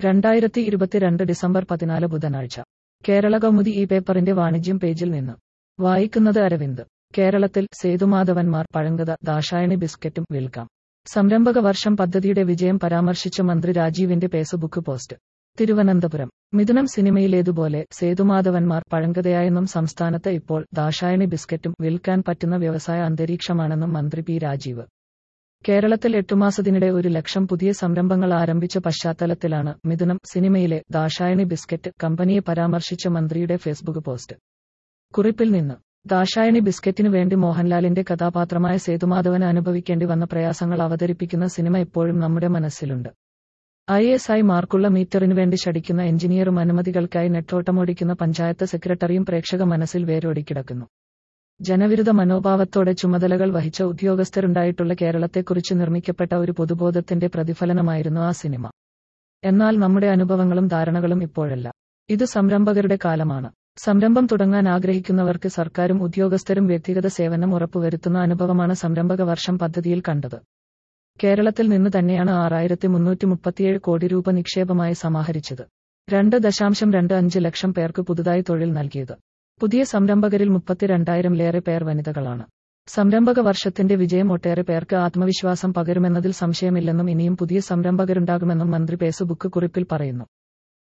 രണ്ടായിരത്തി ഇരുപത്തിരണ്ട് ഡിസംബർ പതിനാല് ബുധനാഴ്ച കേരള കൗമുദി ഈ പേപ്പറിന്റെ വാണിജ്യം പേജിൽ നിന്ന് വായിക്കുന്നത് അരവിന്ദ് കേരളത്തിൽ സേതുമാധവന്മാർ പഴങ്കത ദാശായണി ബിസ്ക്കറ്റും വിൽക്കാം സംരംഭക വർഷം പദ്ധതിയുടെ വിജയം പരാമർശിച്ച മന്ത്രി രാജീവിന്റെ ഫേസ്ബുക്ക് പോസ്റ്റ് തിരുവനന്തപുരം മിഥുനം സിനിമയിലേതുപോലെ സേതുമാധവന്മാർ പഴങ്കതയായെന്നും സംസ്ഥാനത്ത് ഇപ്പോൾ ദാശായണി ബിസ്ക്കറ്റും വിൽക്കാൻ പറ്റുന്ന വ്യവസായ അന്തരീക്ഷമാണെന്നും മന്ത്രി പി രാജീവ് കേരളത്തിൽ എട്ടുമാസത്തിനിടെ ഒരു ലക്ഷം പുതിയ സംരംഭങ്ങൾ ആരംഭിച്ച പശ്ചാത്തലത്തിലാണ് മിഥുനം സിനിമയിലെ ദാശായണി ബിസ്ക്കറ്റ് കമ്പനിയെ പരാമർശിച്ച മന്ത്രിയുടെ ഫേസ്ബുക്ക് പോസ്റ്റ് കുറിപ്പിൽ നിന്ന് ദാശായണി ബിസ്ക്കറ്റിനു വേണ്ടി മോഹൻലാലിന്റെ കഥാപാത്രമായ സേതുമാധവന് അനുഭവിക്കേണ്ടി വന്ന പ്രയാസങ്ങൾ അവതരിപ്പിക്കുന്ന സിനിമ ഇപ്പോഴും നമ്മുടെ മനസ്സിലുണ്ട് ഐ എസ് ഐ മാർക്കുള്ള മീറ്ററിനു വേണ്ടി ശടിക്കുന്ന എഞ്ചിനീയറും അനുമതികൾക്കായി നെട്ടോട്ടമോടിക്കുന്ന പഞ്ചായത്ത് സെക്രട്ടറിയും പ്രേക്ഷക മനസ്സിൽ വേരോടിക്കിടക്കുന്നു ജനവിരുദ്ധ മനോഭാവത്തോടെ ചുമതലകൾ വഹിച്ച ഉദ്യോഗസ്ഥരുണ്ടായിട്ടുള്ള കേരളത്തെക്കുറിച്ച് നിർമ്മിക്കപ്പെട്ട ഒരു പൊതുബോധത്തിന്റെ പ്രതിഫലനമായിരുന്നു ആ സിനിമ എന്നാൽ നമ്മുടെ അനുഭവങ്ങളും ധാരണകളും ഇപ്പോഴല്ല ഇത് സംരംഭകരുടെ കാലമാണ് സംരംഭം തുടങ്ങാൻ ആഗ്രഹിക്കുന്നവർക്ക് സർക്കാരും ഉദ്യോഗസ്ഥരും വ്യക്തിഗത സേവനം ഉറപ്പുവരുത്തുന്ന അനുഭവമാണ് സംരംഭക വർഷം പദ്ധതിയിൽ കണ്ടത് കേരളത്തിൽ നിന്ന് തന്നെയാണ് ആറായിരത്തി മുന്നൂറ്റി മുപ്പത്തിയേഴ് കോടി രൂപ നിക്ഷേപമായി സമാഹരിച്ചത് രണ്ട് ദശാംശം രണ്ട് അഞ്ച് ലക്ഷം പേർക്ക് പുതുതായി തൊഴിൽ നൽകിയത് പുതിയ സംരംഭകരിൽ മുപ്പത്തിരണ്ടായിരംലേറെ പേർ വനിതകളാണ് സംരംഭക വർഷത്തിന്റെ വിജയം ഒട്ടേറെ പേർക്ക് ആത്മവിശ്വാസം പകരുമെന്നതിൽ സംശയമില്ലെന്നും ഇനിയും പുതിയ സംരംഭകരുണ്ടാകുമെന്നും മന്ത്രി ഫേസ്ബുക്ക് കുറിപ്പിൽ പറയുന്നു